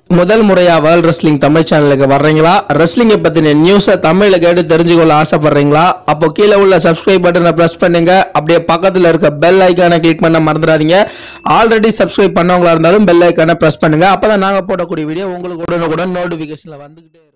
முதல் முறையா world wrestling Tamil சேனலுக்கு வர்றீங்களா ரெஸ்லிங்கை பத்தின நியூஸை தமிழ்ல கேட்டு தெரிஞ்சுக்கொள்ள ஆசைப்படுறீங்களா அப்போ கீழே உள்ள சப்ஸ்கிரைப் பட்டனை பிரஸ் பண்ணுங்க அப்படியே பக்கத்துல இருக்க பெல் ஐக்கானை கிளிக் பண்ண மறந்துடாதீங்க ஆல்ரெடி சப்ஸ்கிரைப் பண்ணவங்களா இருந்தாலும் பெல் ஐக்கானை பிரஸ் பண்ணுங்க அப்பதான் நாங்க போடக்கூடிய வீடியோ உங்களுக்கு உடனுக்குடன் நோட்டிபிகேஷன்ல வந்துகிட்டே இருக்கும்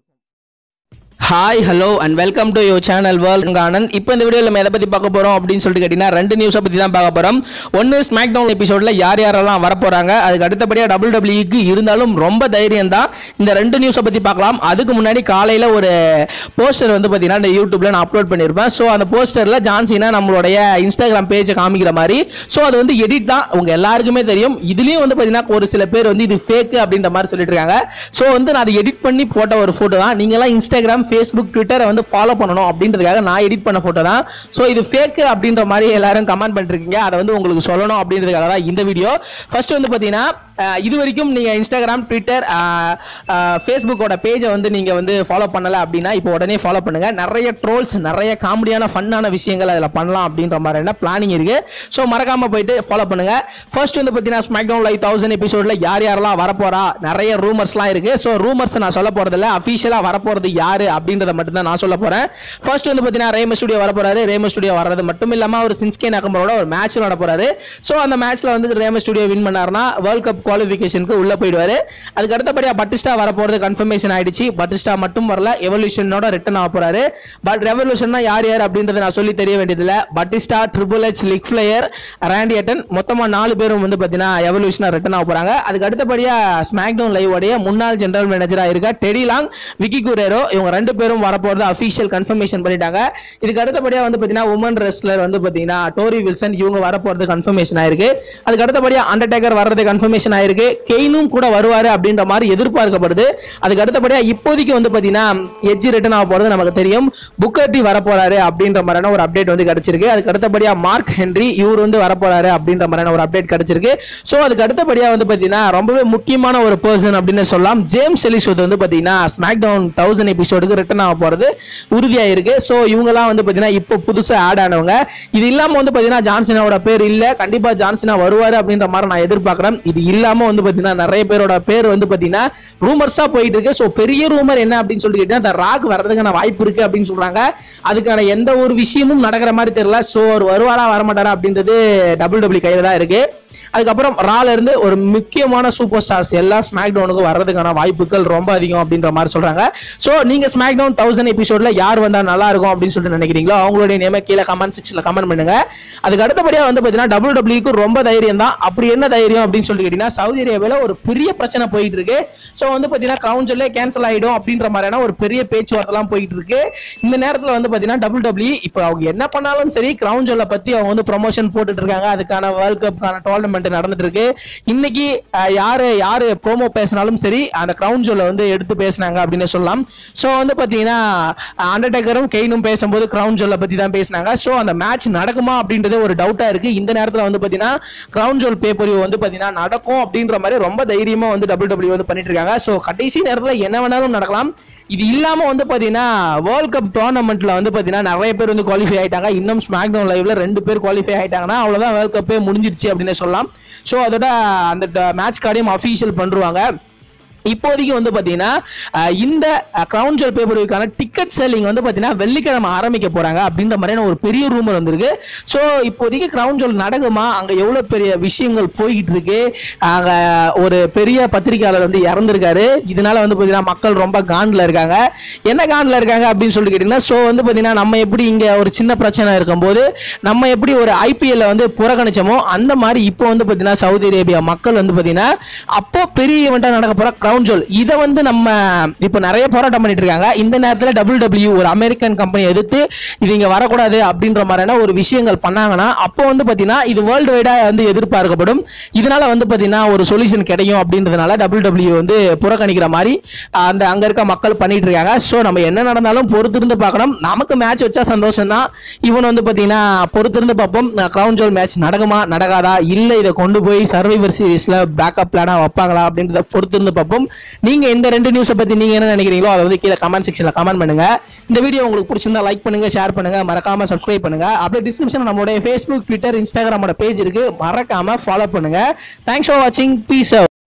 hi hello and welcome to your channel world Anand இப்போ இந்த வீடியோவில் நம்ம எதை பற்றி பார்க்க போகிறோம் அப்படின்னு சொல்லிட்டு கேட்டிங்கன்னா ரெண்டு நியூஸை பற்றி தான் பார்க்க போகிறோம் ஒன்று ஸ்மாக் டவுன் எபிசோடில் யார் யாரெல்லாம் வரப்போகிறாங்க அதுக்கு அடுத்தபடியாக டபுள் டபிள்யூக்கு இருந்தாலும் ரொம்ப தைரியம் தான் இந்த ரெண்டு நியூஸை பற்றி பார்க்கலாம் அதுக்கு முன்னாடி காலையில் ஒரு போஸ்டர் வந்து பார்த்தீங்கன்னா இந்த யூடியூப்பில் நான் அப்லோட் பண்ணியிருப்பேன் ஸோ அந்த போஸ்டரில் ஜான்சினா நம்மளுடைய இன்ஸ்டாகிராம் பேஜை காமிக்கிற மாதிரி ஸோ அது வந்து எடிட் தான் உங்க எல்லாருக்குமே தெரியும் இதுலேயும் வந்து பார்த்தீங்கன்னா ஒரு சில பேர் வந்து இது ஃபேக்கு அப்படின்ற மாதிரி சொல்லிட்டு இருக்காங்க ஸோ வந்து நான் அதை எடிட் பண்ணி போட்ட ஒரு ஃபோட்டோ தான் நீங்களாம் இன்ஸ்டாகிராம் ஃபேஸ்புக் ட்விட்டரை வந்து ஃபாலோ பண்ணணும் அப்படின்றதுக்காக நான் எடிட் பண்ண ஃபோட்டோ தான் ஸோ இது ஃபேக்கு அப்படின்ற மாதிரி எல்லாரும் கமெண்ட் பண்ணிருக்கீங்க அதை வந்து உங்களுக்கு சொல்லணும் அப்படின்றதுக்காக தான் இந்த வீடியோ ஃபர்ஸ்ட் வந்து பார்த்தீங்கன்னா அஹ், இது வரைக்கும் நீங்கள் இன்ஸ்டாகிராம் ட்விட்டர் ஃபேஸ்புக்கோட பேஜை வந்து நீங்கள் வந்து ஃபாலோ பண்ணலை அப்படின்னா இப்போ உடனே ஃபாலோ பண்ணுங்க நிறைய ட்ரோல்ஸ் நிறைய காமெடியான ஃபன்னான விஷயங்கள் அதில் பண்ணலாம் அப்படின்ற மாதிரி என்ன பிளானிங் இருக்கு ஸோ மறக்காம போயிட்டு ஃபாலோ பண்ணுங்க ஃபர்ஸ்ட் வந்து பார்த்தீங்கன்னா ஸ்மாக் டவுன் லைவ் தௌசண்ட் எபிசோடில் யார் யாரெல்லாம் வரப்போறா நிறைய ரூமர்ஸ்லாம் இருக்கு ஸோ ரூமர்ஸ் நான் சொல்ல போறதில்ல அஃபீஷியலாக வரப்போறது யாரு அப்படின்றத மட்டும் தான் நான் சொல்ல போறேன் ஃபர்ஸ்ட் வந்து பார்த்தீங்கன்னா ரேம ஸ்டுடியோ வரப்போறாரு ரேம ஸ்டுடியோ வர்றது மட்டும் இல்லாமல் அவர் சின்ஸ்கே நகம்பரோட ஒரு மேட்ச் நட போறாரு ஸோ அந்த மேட்ச்ல வந்து ரேம ஸ்டுடியோ வின் பண்ணாருன்னா வேர்ல்ட் கப் குவாலிஃபிகேஷனுக்கு உள்ள போயிடுவாரு அதுக்கு அடுத்தபடியாக பட்டிஸ்டா வரப்போறது கன்ஃபர்மேஷன் ஆயிடுச்சு பட்டிஸ்டா மட்டும் வரல எவல்யூஷனோட ரிட்டர்ன் ஆக போறாரு பட் ரெவல்யூஷன் யார் யார் அப்படின்றத நான் சொல்லி தெரிய வேண்டியதில்ல Batista triple H Ric Flair Randy Orton மொத்தமா நாலு பேரும் வந்து பார்த்தீங்கன்னா எவல்யூஷனா ரிட்டர்ன் ஆக போறாங்க அதுக்கு அடுத்தபடியா ஸ்மாக் டவுன் லைவ் உடைய முன்னாள் ஜெனரல் மேனேஜரா இருக்க டெடி லாங் விக்கி குரேரோ இவங்க ரெண்டு பேரும் வரப்போறது அஃபீஷியல் கன்ஃபர்மேஷன் பண்ணிட்டாங்க இதுக்கு அடுத்தபடியா வந்து பார்த்தீங்கன்னா உமன் ரெஸ்லர் வந்து பார்த்தீங்கன்னா டோரி வில்சன் இவங்க வரப்போறது கன்ஃபர்மேஷன் ஆயிருக்கு அதுக்கு அடுத்தபடியா அண்டர்டேக்கர் வர்றது கன்ஃபர்மேஷன் ஆயிருக்கு கெய்னும் கூட வருவாரு அப்படின்ற மாதிரி எதிர்பார்க்கப்படுது அதுக்கு அடுத்தபடியா இப்போதைக்கு வந்து பார்த்தீங்கன்னா எஜ்ஜி ரிட்டர்ன் ஆக போறது நமக்கு தெரியும் புக்கர்டி வரப்போறாரு அப்படின்ற மாதிரியான ஒரு அப்டேட் வந்து கிடைச்சிருக்கு அதுக்கு அடுத்தபடியா மார்க் ஹென்ரி இவர் வந்து வரப்போறாரு அப்படின்ற மாதிரியான ஒரு அப்டேட் கிடைச்சிருக்கு ஸோ அதுக்கு அடுத்தபடியா வந்து பார்த்தீங்கன்னா ரொம்பவே முக்கியமான ஒரு பர்சன் அப்படின்னு சொல்லலாம் ஜேம்ஸ் எலிசோத் வந்து பார்த்தீங்கன்னா ஸ்மாக் டவுன் தௌசண்ட் எபிசோடுக்கு ரிட்டர்ன் ஆக போறது உறுதியா இருக்கு ஸோ இவங்கலாம் வந்து பார்த்தீங்கன்னா இப்போ புதுசா ஆட் ஆனவங்க இது இல்லாம வந்து பார்த்தீங்கன்னா ஜான்சினாவோட பேர் இல்ல கண்டிப்பா ஜான்சினா வருவாரு அப்படின்ற மாதிரி நான் எதிர்பார்க்கிறேன் இது இல்லாம வந்து பார்த்தீங்கன்னா நிறைய பேரோட பேர் வந்து பார்த்தீங்கன்னா ரூமர்ஸா போயிட்டு இருக்கு ஸோ பெரிய ரூமர் என்ன அப்படின்னு சொல்லிட்டு கேட்டீங்கன்னா, இந்த ராக் வர்றதுக்கான வாய்ப்பு இருக்கு அப்படின்னு சொல்றாங்க அதுக்கான எந்த ஒரு விஷயமும் நடக்கிற மாதிரி தெரியல ஸோ அவர் வருவாரா வரமாட்டாரா அப்படின்றது டபுள் டபுள் கையில தான் இருக்கு அதுக்கப்புறம் ரால இருந்து ஒரு முக்கியமான சூப்பர் ஸ்டார்ஸ் எல்லாம் ஸ்மாக் டவுனுக்கு வர்றதுக்கான வாய்ப்புகள் ரொம்ப அதிகம் அப்படின்ற மாதிரி சொல்றாங்க ஸோ நீங்க ஸ்மாக் டவுன் தௌசண்ட் எபிசோட்ல யார் வந்தா நல்லா இருக்கும் அப்படின்னு சொல்லிட்டு நினைக்கிறீங்களோ அவங்களுடைய நேம கீழே கமெண்ட் செக்ஷன்ல கமெண்ட் பண்ணுங்க அதுக்கு அடுத்தபடியா வந்து பாத்தீங்கன்னா டபுள் டபிள்யூக்கு ரொம்ப தைரியம் தான் அப்படி என்ன தைரியம் அப்படின்னு சொல்லி கேட்டீங்கன்னா சவுதி அரேபியாவில் ஒரு பெரிய பிரச்சனை போயிட்டு இருக்கு ஸோ வந்து பாத்தீங்கன்னா கிரவுன் சொல்லே கேன்சல் ஆயிடும் அப்படின்ற மாதிரியான ஒரு பெரிய பேச்சுவார்த்தைலாம் போயிட்டு இருக்கு இந்த நேரத்தில் வந்து பாத்தீங்கன்னா டபுள் டபிள்யூ இப்போ அவங்க என்ன பண்ணாலும் சரி கிரவுன் ஜொல்லை பத்தி அவங்க வந்து ப்ரொமோஷன் போட்டுட்டு இருக்காங்க அதுக்கான வேர்ல்ட் கப்கான டோர்னமெண்ட் நடந்துட்டு இருக்கு இன்னைக்கு அஹ், யாரு யாரு ப்ரோமோ பேசினாலும் சரி அந்த கிரவுன் ஜோல வந்து எடுத்து பேசினாங்க அப்படின்னு சொல்லலாம் ஸோ வந்து பாத்தீங்கன்னா அண்டர்டேக்கரும் கெயினும் பேசும்போது கிரவுன் ஜோலை பத்தி தான் பேசினாங்க ஸோ அந்த மேட்ச் நடக்குமா அப்படின்றது ஒரு டவுட்டா இருக்கு இந்த நேரத்தில் வந்து பாத்தீங்கன்னா கிரவுன் ஜோல் பேப்பர் வந்து பாத்தீங்கன்னா நடக்கும் அப்படின்ற மாதிரி ரொம்ப தைரியமா வந்து டபிள்யூ டபிள்யூ வந்து பண்ணிட்டு இருக்காங்க ஸோ கடைசி நேரத்தில் என்ன வேணாலும் நடக்கலாம் இது இல்லாம வந்து பாத்தீங்கன்னா வேர்ல்ட் கப் டோர்னமெண்ட்ல வந்து பாத்தீங்கன்னா நிறைய பேர் வந்து குவாலிஃபை ஆயிட்டாங்க இன்னும் ஸ்மாக் டவுன் லைவ்ல ரெண்டு பேர் குவாலிஃபை ஆயிட்டாங்கன்னா அவ்வளவுதான் வேர்ல்ட் கப்பே முடிஞ்சிருச்சு அப்படின்னு சொல்லலாம் ஸோ அதோட அந்த மேட்ச் கார்டையும் அஃபீஷியல் பண்ணுவாங்க இப்போதைக்கு வந்து பார்த்தீங்கன்னா அஹ், இந்த கிரவுன் ஜுவல் பேப்பருக்கான டிக்கெட் செல்லிங் வந்து பார்த்தீங்கன்னா வெள்ளிக்கிழமை ஆரம்பிக்க போறாங்க அப்படின்ற மாதிரியான ஒரு பெரிய ரூமர் வந்திருக்கு ஸோ இப்போதைக்கு கிரவுன் ஜுவல் நடக்குமா அங்கே எவ்வளோ பெரிய விஷயங்கள் போய்கிட்டு இருக்கு அங்கே ஒரு பெரிய பத்திரிகையாளர் வந்து இறந்துருக்காரு இதனால வந்து பார்த்தீங்கன்னா மக்கள் ரொம்ப காண்டில் இருக்காங்க என்ன காண்டில் இருக்காங்க அப்படின்னு சொல்லி கேட்டிங்கன்னா ஸோ வந்து பார்த்தீங்கன்னா நம்ம எப்படி இங்கே ஒரு சின்ன பிரச்சனை இருக்கும்போது நம்ம எப்படி ஒரு ஐபிஎல்ல வந்து புறக்கணிச்சோமோ அந்த மாதிரி இப்போ வந்து பார்த்தீங்கன்னா சவுதி அரேபியா மக்கள் வந்து பார்த்தீங்கன்னா அப்போ பெரிய ஈவெண்ட்டாக நடக்க போகிற கிரவுன் ஜோல் இதை வந்து நம்ம இப்போ நிறைய போராட்டம் பண்ணிட்டு இருக்காங்க இந்த நேரத்தில் டபிள்யூ டபிள்யூ ஒரு அமெரிக்கன் கம்பெனி எதிர்த்து இது இங்கே வரக்கூடாது அப்படின்ற மாதிரியான ஒரு விஷயங்கள் பண்ணாங்கன்னா அப்போ வந்து பார்த்தீங்கன்னா இது வேர்ல்டு வைடாக வந்து எதிர்பார்க்கப்படும் இதனால வந்து பார்த்தீங்கன்னா ஒரு சொல்யூஷன் கிடைக்கும் அப்படின்றதுனால டபிள்யூ டபிள்யூ வந்து புறக்கணிக்கிற மாதிரி ஆஹ், அந்த அங்கே இருக்க மக்கள் பண்ணிட்டு இருக்காங்க ஸோ நம்ம என்ன நடந்தாலும் பொறுத்திருந்து பார்க்கணும் நமக்கு மேட்ச் வச்சா சந்தோஷம் தான் இவன் வந்து பார்த்தீங்கன்னா பொறுத்திருந்து பார்ப்போம் கிரவுன் ஜோல் மேட்ச் நடக்குமா நடக்காதா இல்லை இதை கொண்டு போய் சர்வைவர் சீரிஸில் பேக்கப் பிளானாக வைப்பாங்களா அப்படின்றத பொறுத்திருந்து பார்ப்போம் நீங்க இந்த ரெண்டு நியூஸை பத்தி நீங்க என்ன நினைக்கிறீங்களோ அதை வந்து கீழே கமெண்ட் செக்ஷன்ல கமெண்ட் பண்ணுங்க இந்த வீடியோ உங்களுக்கு பிடிச்சிருந்தா லைக் பண்ணுங்க ஷேர் பண்ணுங்க மறக்காம சப்ஸ்கிரைப் பண்ணுங்க அப்படியே டிஸ்கிரிப்ஷன் நம்மளுடைய ஃபேஸ்புக் ட்விட்டர் இன்ஸ்டாகிராமோட பேஜ் இருக்கு மறக்காம ஃபாலோ பண்ணுங்க தேங்க்ஸ் ஃபார் வாட்சிங் peace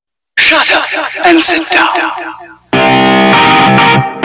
Shut up and sit down.